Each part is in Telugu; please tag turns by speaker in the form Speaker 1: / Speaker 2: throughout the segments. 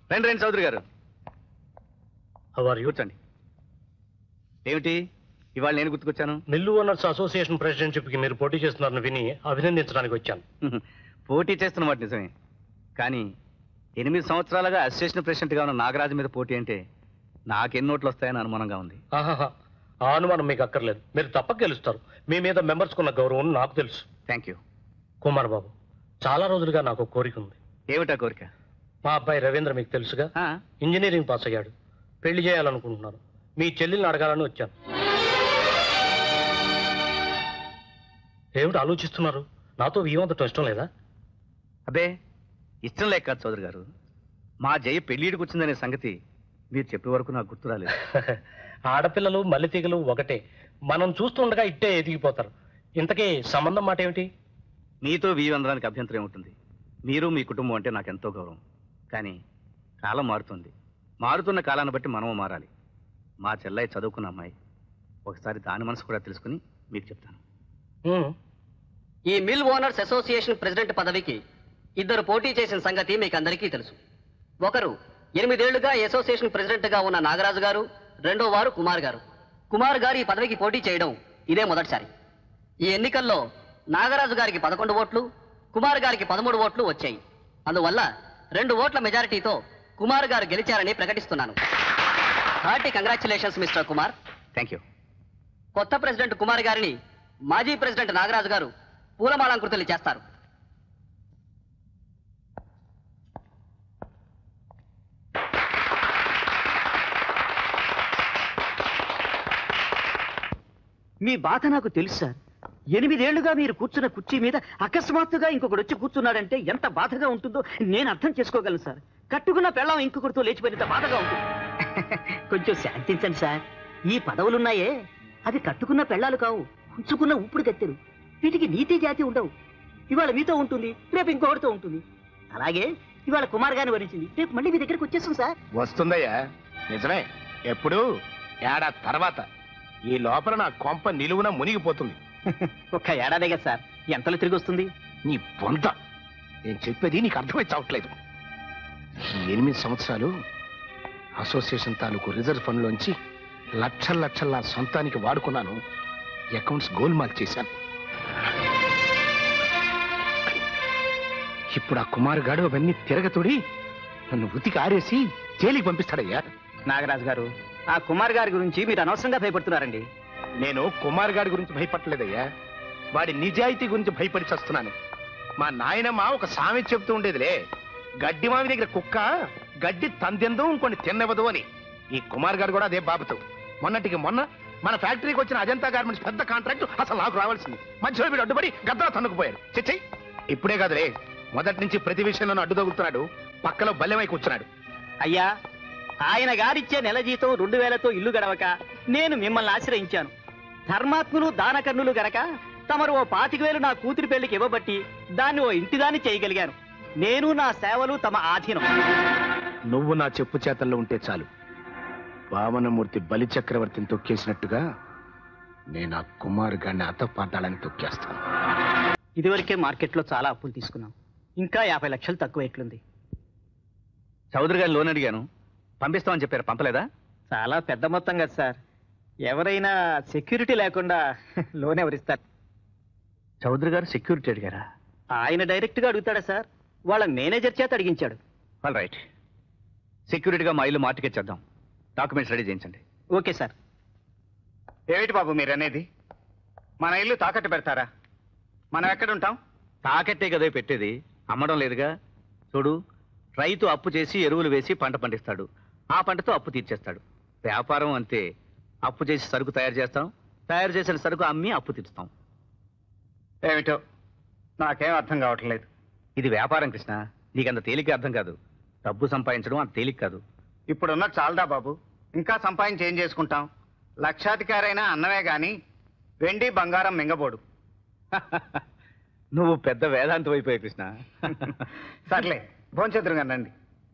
Speaker 1: రండి రండి చౌదరి గారు
Speaker 2: హవర్ యూ
Speaker 1: కూర్చోండి ఏమిటి ఇవాళ నేను గుర్తుకొచ్చాను
Speaker 2: మిల్లు ఓనర్స్ అసోసియేషన్ ప్రెసిడెంట్షిప్ కి మీరు పోటీ చేస్తున్నారని విని అభినందించడానికి వచ్చాను
Speaker 1: పోటీ చేస్తున్న మాట నిజమే కానీ ఎనిమిది సంవత్సరాలుగా అసోసియేషన్ ప్రెసిడెంట్గా ఉన్న నాగరాజు మీద పోటీ అంటే నాకెన్ని నోట్లు వస్తాయని అనుమానంగా ఉంది
Speaker 2: ఆహాహా ఆ అనుమానం మీకు అక్కర్లేదు మీరు తప్పక గెలుస్తారు మీ మీద మెంబర్స్ కున్న గౌరవం నాకు తెలుసు
Speaker 1: థ్యాంక్ యూ
Speaker 2: కుమార్ బాబు చాలా రోజులుగా నాకు ఒక కోరిక ఉంది
Speaker 1: ఏమిటా కోరిక
Speaker 2: మా అబ్బాయి రవీంద్ర మీకు తెలుసుగా
Speaker 1: ఆ,
Speaker 2: ఇంజనీరింగ్ పాస్ అయ్యాడు పెళ్లి చేయాలనుకుంటున్నాను మీ చెల్లెల్ని అడగాలని వచ్చాను ఏమిటి ఆలోచిస్తున్నారు నాతో వీవంతటం ఇష్టం లేదా
Speaker 1: అబ్బే ఇష్టం లేక కాదు చౌదరి గారు మా జయ పెళ్ళిడికి వచ్చిందనే సంగతి మీరు చెప్పే వరకు నాకు గుర్తు రాలేదు
Speaker 2: ఆడపిల్లలు మల్లెతీగలు ఒకటే మనం చూస్తుండగా ఇట్టే ఎదిగిపోతారు ఇంతకీ సంబంధం మాట ఏమిటి
Speaker 1: మీతో వీవందడానికి అభ్యంతరం ఏముంటుంది మీరు మీ కుటుంబం అంటే నాకు ఎంతో గౌరవం కానీ కాలం మారుతుంది మారుతున్న కాలాన్ని బట్టి మనము మారాలి మా చెల్లయ్య చదువుకున్న అమ్మాయి ఒకసారి దాని మనసు కూడా తెలుసుకుని మీకు చెప్తాను
Speaker 2: ఉమ్,
Speaker 3: ఈ మిల్ ఓనర్స్ అసోసియేషన్ ప్రెసిడెంట్ పదవికి ఇద్దరు పోటీ చేసిన సంగతి మీకు అందరికీ తెలుసు ఒకరు ఎనిమిదేళ్లుగా ఈ అసోసియేషన్ ప్రెసిడెంట్ గా ఉన్న నాగరాజు గారు రెండో వారు కుమార్ గారు కుమార్ గారు ఈ పదవికి పోటీ చేయడం ఇదే మొదటిసారి ఈ ఎన్నికల్లో నాగరాజు గారికి పదకొండు ఓట్లు కుమార్ గారికి పదమూడు ఓట్లు వచ్చాయి అందువల్ల రెండు ఓట్ల మెజారిటీతో కుమార్ గారు గెలిచారని ప్రకటిస్తున్నాను hearty congratulations mister Kumar
Speaker 1: thank you
Speaker 3: కొత్త ప్రెసిడెంట్ కుమార్ గారిని మాజీ ప్రెసిడెంట్ నాగరాజు గారు పూలమాలంకృతులు చేస్తారు
Speaker 4: మీ బాధ నాకు తెలుసు సార్ ఎనిమిదేళ్లుగా మీరు కూర్చున్న కుర్చీ మీద అకస్మాత్తుగా ఇంకొకడు వచ్చి కూర్చున్నాడంటే ఎంత బాధగా ఉంటుందో నేను అర్థం చేసుకోగలను సార్ కట్టుకున్న పెళ్ళం ఇంకొకరితో లేచిపోయినంత బాధగా ఉంటుంది కొంచెం శాంతించండి సార్ ఈ పదవులున్నాయే అవి కట్టుకున్న పెళ్ళాలు కావు ఉంచుకున్న ఊపిరి కత్తెరు వీటికి నీతి జాతి ఉండవు ఇవాళ మీతో ఉంటుంది రేపు ఇంకొకటితో ఉంటుంది అలాగే ఇవాళ కుమార్ గారిని వరించింది రేపు మళ్ళీ మీ దగ్గరికి వచ్చేస్తుంది సార్
Speaker 5: వస్తుందయ్యా నిజమే ఎప్పుడు ఏడాది తర్వాత ఈ లోపల నా కొంప నిలువున మునిగిపోతుంది
Speaker 4: ఒక్క ఏడాదే కదా సార్ ఎంతలో తిరిగి వస్తుంది
Speaker 5: నీ బొంత నేను చెప్పేది నీకు అర్థమై చావట్లేదు ఈ ఎనిమిది సంవత్సరాలు అసోసియేషన్ తాలూకు రిజర్వ్ ఫండ్లోంచి లక్షల లక్షల నా సొంతానికి వాడుకున్నాను అకౌంట్స్ గోల్మాల్ చేశాను ఇప్పుడు ఆ కుమార్ గాడు అవన్నీ తిరగతోడి నన్ను ఉతికి ఆరేసి జైలుకి పంపిస్తాడయ్యా
Speaker 4: నాగరాజు గారు ఆ కుమార్ గారి గురించి మీరు అనవసరంగా భయపడుతున్నారండి
Speaker 5: నేను కుమార్ గాడి గురించి భయపడలేదయ్యా వాడి నిజాయితీ గురించి భయపడి చస్తున్నాను మా నాయనమ్మ ఒక సామెత చెప్తూ ఉండేదిలే గడ్డి మామి దగ్గర కుక్క గడ్డి తందెందు ఇంకొని తిన్నవదు అని ఈ కుమార్ గారు కూడా అదే బాబుతో మొన్నటికి మొన్న మన ఫ్యాక్టరీకి వచ్చిన అజంతా గార్మెంట్స్ పెద్ద కాంట్రాక్ట్ అసలు నాకు రావాల్సింది మధ్యలో వీడు అడ్డుపడి గద్దలా తన్నుకుపోయాడు చిచ్చై ఇప్పుడే కాదులే మొదటి నుంచి ప్రతి విషయంలోనూ అడ్డు తగులుతున్నాడు పక్కలో బల్లెమై కూర్చున్నాడు
Speaker 4: అయ్యా ఆయన గారిచ్చే నెల జీతం రెండు వేలతో ఇల్లు గడవక నేను మిమ్మల్ని ఆశ్రయించాను ధర్మాత్ములు దానకర్ణులు గనక తమరు ఓ పాతిక వేలు నా కూతురి పెళ్లికి ఇవ్వబట్టి దాన్ని ఓ ఇంటిదాన్ని చేయగలిగాను నేను నా సేవలు తమ ఆధీనం
Speaker 5: నువ్వు నా చెప్పు చేతల్లో ఉంటే చాలు వామనమూర్తి బలి చక్రవర్తిని తొక్కేసినట్టుగా నేను ఆ కుమార్ గారిని అతపాతాళని తొక్కేస్తాను
Speaker 4: ఇదివరకే మార్కెట్లో చాలా అప్పులు తీసుకున్నాం ఇంకా యాభై లక్షలు తక్కువ ఎట్లుంది
Speaker 1: చౌదరి గారు లోన్ అడిగాను పంపిస్తామని చెప్పారు పంపలేదా
Speaker 4: చాలా పెద్ద మొత్తం కదా సార్ ఎవరైనా సెక్యూరిటీ లేకుండా లోన్ ఎవరిస్తారు
Speaker 1: చౌదరి గారు సెక్యూరిటీ అడిగారా
Speaker 4: ఆయన డైరెక్ట్గా అడుగుతాడా సార్ వాళ్ళ మేనేజర్ చేత అడిగించాడు
Speaker 1: ఆల్ రైట్ సెక్యూరిటీగా మా ఇల్లు మార్టికి చేద్దాం డాక్యుమెంట్స్ రెడీ చేయించండి
Speaker 4: ఓకే సార్
Speaker 1: ఏమిటి బాబు మీరు అనేది మన ఇల్లు తాకట్టు పెడతారా మనం ఎక్కడ ఉంటాం తాకట్టే కదా పెట్టేది అమ్మడం లేదుగా చూడు రైతు అప్పు చేసి ఎరువులు వేసి పంట పండిస్తాడు ఆ పంటతో అప్పు తీర్చేస్తాడు వ్యాపారం అంతే అప్పు చేసి సరుకు తయారు చేస్తాం తయారు చేసిన సరుకు అమ్మి అప్పు తీర్చుతాం ఏమిటో నాకేం అర్థం కావట్లేదు ఇది వ్యాపారం కృష్ణ నీకంత తేలిక అర్థం కాదు డబ్బు సంపాదించడం అంత తేలిక కాదు ఇప్పుడున్న చాలదా బాబు ఇంకా సంపాదించి ఏం చేసుకుంటాం లక్షాధికారైనా అన్నమే గాని వెండి బంగారం మింగబోడు నువ్వు పెద్ద వేదాంతం అయిపోయావు కృష్ణ సర్లే భోంచదురు రండి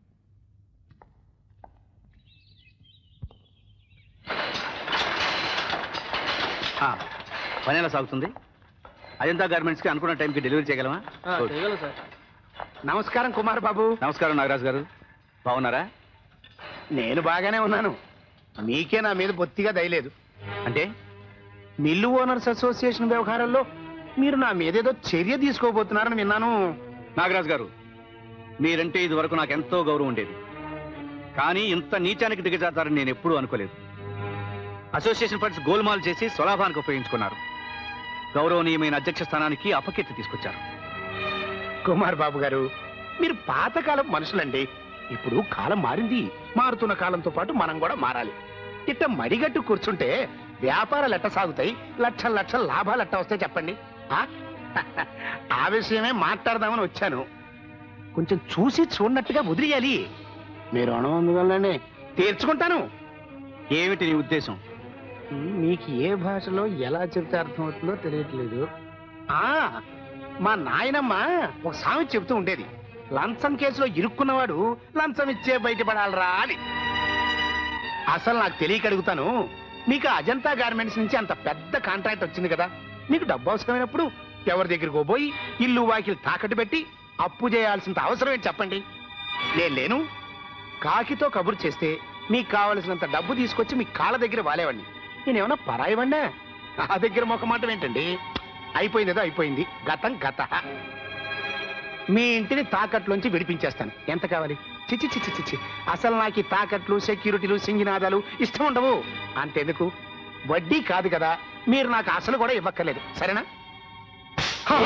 Speaker 1: పని ఎలా సాగుతుంది అజంతా గార్మెంట్స్కి అనుకున్న టైంకి డెలివరీ చేయగలమా Good.
Speaker 5: నమస్కారం కుమార్ బాబు
Speaker 1: నమస్కారం నాగరాజు గారు బాగున్నారా
Speaker 5: నేను బాగానే ఉన్నాను మీకే నా మీద బొత్తిగా దయలేదు
Speaker 1: అంటే
Speaker 5: మిల్లు ఓనర్స్ అసోసియేషన్ వ్యవహారంలో మీరు నా మీదేదో చర్య తీసుకోబోతున్నారని విన్నాను
Speaker 1: నాగరాజు గారు మీరంటే ఇది వరకు నాకు ఎంతో గౌరవం ఉండేది కానీ ఇంత నీచానికి దిగజాతారని నేను ఎప్పుడూ అనుకోలేదు అసోసియేషన్ ఫండ్స్ గోల్మాల్ చేసి స్వలాభానికి ఉపయోగించుకున్నారు గౌరవనీయమైన అధ్యక్ష స్థానానికి అపకీర్తి తీసుకొచ్చారు
Speaker 5: కుమార్ బాబు గారు మీరు పాతకాలం మనుషులండి ఇప్పుడు కాలం మారింది మారుతున్న కాలంతో పాటు మనం కూడా మారాలి ఇట్ట మడిగట్టు కూర్చుంటే వ్యాపారాలు ఎట్ట సాగుతాయి లక్షల లక్షల లాభాలు ఎట్ట వస్తాయి చెప్పండి ఆ? ఆ విషయమే మాట్లాడదామని వచ్చాను కొంచెం చూసి చూడనట్టుగా వదిలేయాలి మీరు అనుబంధంలోనే తీర్చుకుంటాను
Speaker 1: ఏమిటి నీ ఉద్దేశం
Speaker 5: మీకు ఏ భాషలో ఎలా చెప్తే అర్థమవుతుందో తెలియట్లేదు ఆ మా నాయనమ్మ ఒక సామెత చెప్తూ ఉండేది లంచం కేసులో ఇరుక్కున్నవాడు లంచం ఇచ్చే బయటపడాలరా అని అసలు నాకు తెలియక అడుగుతాను మీకు అజంతా గార్మెంట్స్ నుంచి అంత పెద్ద కాంట్రాక్ట్ వచ్చింది కదా మీకు డబ్బు అవసరమైనప్పుడు ఎవరి దగ్గరికి పోయి ఇల్లు వాకిలు తాకట్టు పెట్టి అప్పు చేయాల్సినంత అవసరం ఏంటి చెప్పండి నేను లేను కాకితో కబురు చేస్తే మీకు కావలసినంత డబ్బు తీసుకొచ్చి మీ కాళ్ళ దగ్గర వాలేవాడిని నేనేమన్నా పరాయివాడినా ఆ దగ్గర మొక్కమాట ఏంటండి అయిపోయింది ఏదో అయిపోయింది గతం గత మీ ఇంటిని తాకట్లోంచి విడిపించేస్తాను ఎంత కావాలి చిచి చిచి చిచి అసలు నాకు ఈ తాకట్లు సెక్యూరిటీలు సింగినాదాలు ఇష్టం ఉండవు అంతెందుకు వడ్డీ కాదు కదా మీరు నాకు అసలు కూడా ఇవ్వక్కర్లేదు సరేనా హా.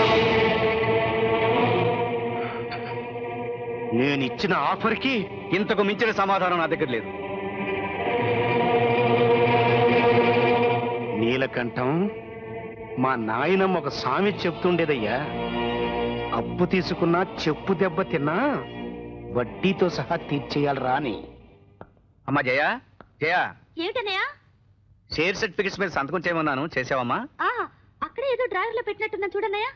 Speaker 5: నేను ఇచ్చిన ఆఫర్కి
Speaker 1: ఇంతకు మించిన సమాధానం నా దగ్గర లేదు
Speaker 5: నీలకంఠం మా నాయనమ్మ ఒక సామెత చెప్తుండేదయ్యా అప్పు తీసుకున్నా చెప్పు దెబ్బ తిన్నా వడ్డీతో సహా తీర్చేయాలరా అని
Speaker 1: అమ్మా జయ జయ
Speaker 6: ఏమిటనయా
Speaker 1: షేర్ సర్టిఫికెట్స్ మీద సంతకం చేయమన్నాను చేసావమ్మా
Speaker 6: ఆ అక్కడే ఏదో డ్రైవర్ లో పెట్టినట్టున్నా చూడన్నయ్యా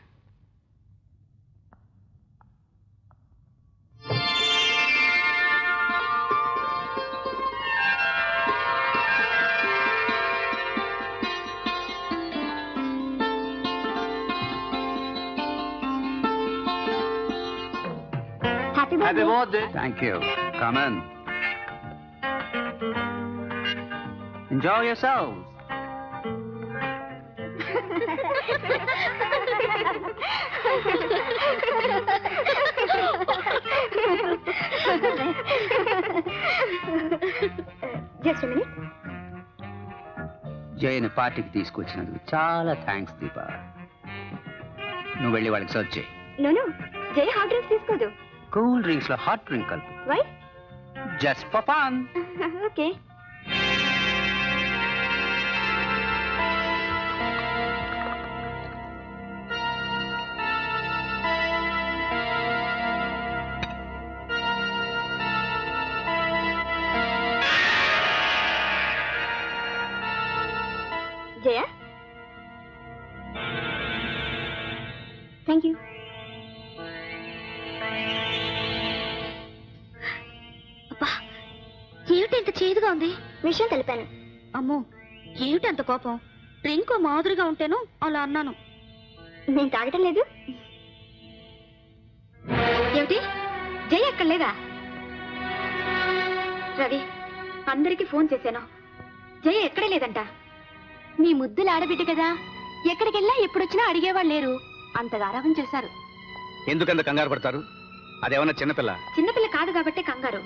Speaker 6: happy birthday
Speaker 1: thank you come on enjoy yourself
Speaker 6: just minute
Speaker 1: జయని పార్టీకి తీసుకొచ్చినందుకు చాలా థ్యాంక్స్ దీప నువ్వు వెళ్ళి వాళ్ళకి సర్చ్ చేయి
Speaker 6: నోను జై హాట్ డ్రింక్స్ తీసుకోదు
Speaker 1: కూల్ డ్రింక్స్ లో హాట్ డ్రింక్ కలుపు
Speaker 6: why
Speaker 1: just for fun
Speaker 6: okay Jaya thank you అబ్బా ఏమిటి ఇంత చేదుగా ఉంది విషయం తెలిపాను అమ్మో ఏమిటి అంత కోపం డ్రింక్ మాదిరిగా ఉంటేను అలా అన్నాను నేను తాగటం లేదు ఏమిటి జయ అక్కడ లేదా రవి అందరికీ ఫోన్ చేశాను జయ ఎక్కడే లేదంట మీ ముద్దులు ఆడబిడ్డ కదా ఎక్కడికెళ్ళా ఎప్పుడొచ్చినా అడిగేవాళ్ళు లేరు అంతగా ఆరాపం చేశారు
Speaker 1: ఎందుకంత కంగారు పడతారు అదేమన్నా చిన్నపిల్ల
Speaker 6: చిన్నపిల్ల కాదు కాబట్టి కంగారు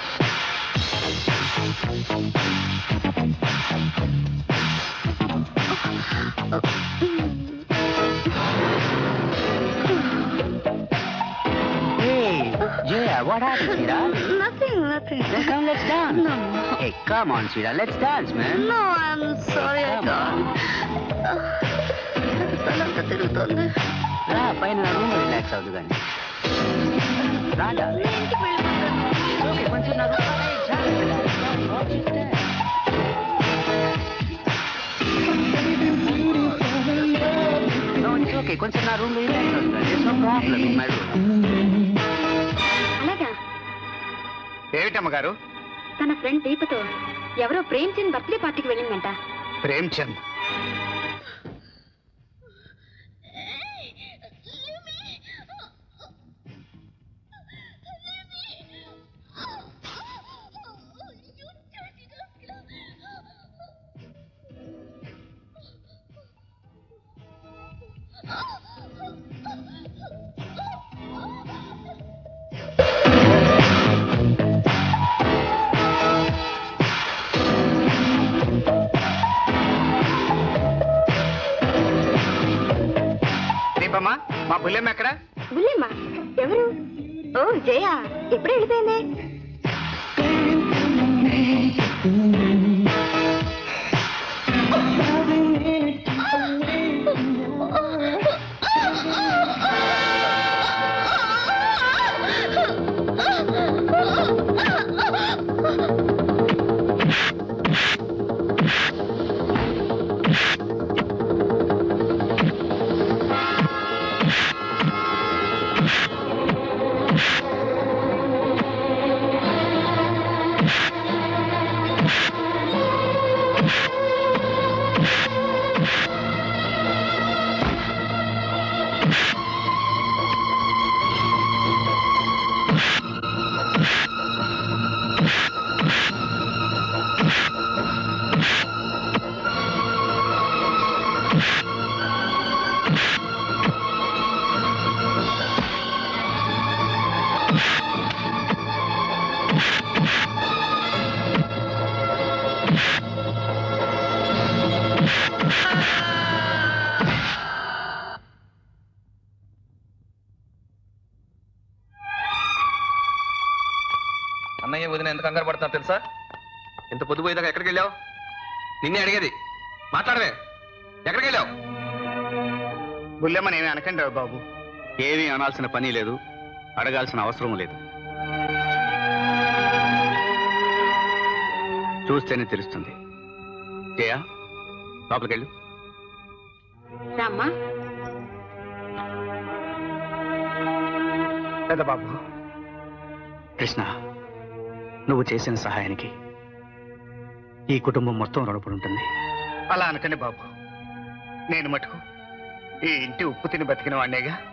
Speaker 1: Yeah, what happened, Sita?
Speaker 6: Nothing, nothing.
Speaker 1: Then come, let's dance.
Speaker 6: No, no.
Speaker 1: Hey, come on, Sita, let's dance, man.
Speaker 6: No, I'm sorry, I
Speaker 1: Come on.
Speaker 6: can't. తలంతా తిరుగుతోంది
Speaker 1: రా పైన నా రూమ్ రిలాక్స్ అవుతుంది కానీ రాడా
Speaker 6: నేను ఇంటికి వెళ్ళిపోతాను
Speaker 1: ఓకే కొంచెం నా రూమ్ ఓకే కొంచెం నా రూమ్ రిలాక్స్ అవుతుంది no problem in my room
Speaker 6: అలాగా
Speaker 1: ఏమిటమ్మ గారు
Speaker 6: తన ఫ్రెండ్ దీపతో ఎవరో ప్రేమ్ చంద్ బర్త్డే పార్టీకి వెళ్ళిందంట
Speaker 1: ప్రేమ్చంద్ దీపమ్మా మా బుల్లెమ్మ ఎక్కడ
Speaker 6: బుల్లెమ్మా ఎవరు ఓ జయ ఎప్పుడు వెళ్ళిపోయింది
Speaker 7: అన్నయ్య వదిన ఎంత కంగారు పడుతున్నారు తెలుసా ఇంత పొద్దు పోయేదాకా ఎక్కడికి వెళ్ళావు నిన్నే అడిగేది మాట్లాడవే ఎక్కడికి వెళ్ళావు
Speaker 1: బుల్లెమ్మ నేను అనకండి రా బాబు ఏమీ అనాల్సిన పని లేదు అడగాల్సిన అవసరం లేదు చూస్తేనే తెలుస్తుంది జయ లోపలికెళ్ళు
Speaker 6: రామ్మా
Speaker 1: పెద్ద బాబు కృష్ణ నువ్వు చేసిన సహాయానికి ఈ కుటుంబం మొత్తం రుణపడి ఉంటుంది అలా అనకండి బాబు నేను మటుకు ఈ ఇంటి ఉప్పు తిని బతికిన వాడినేగా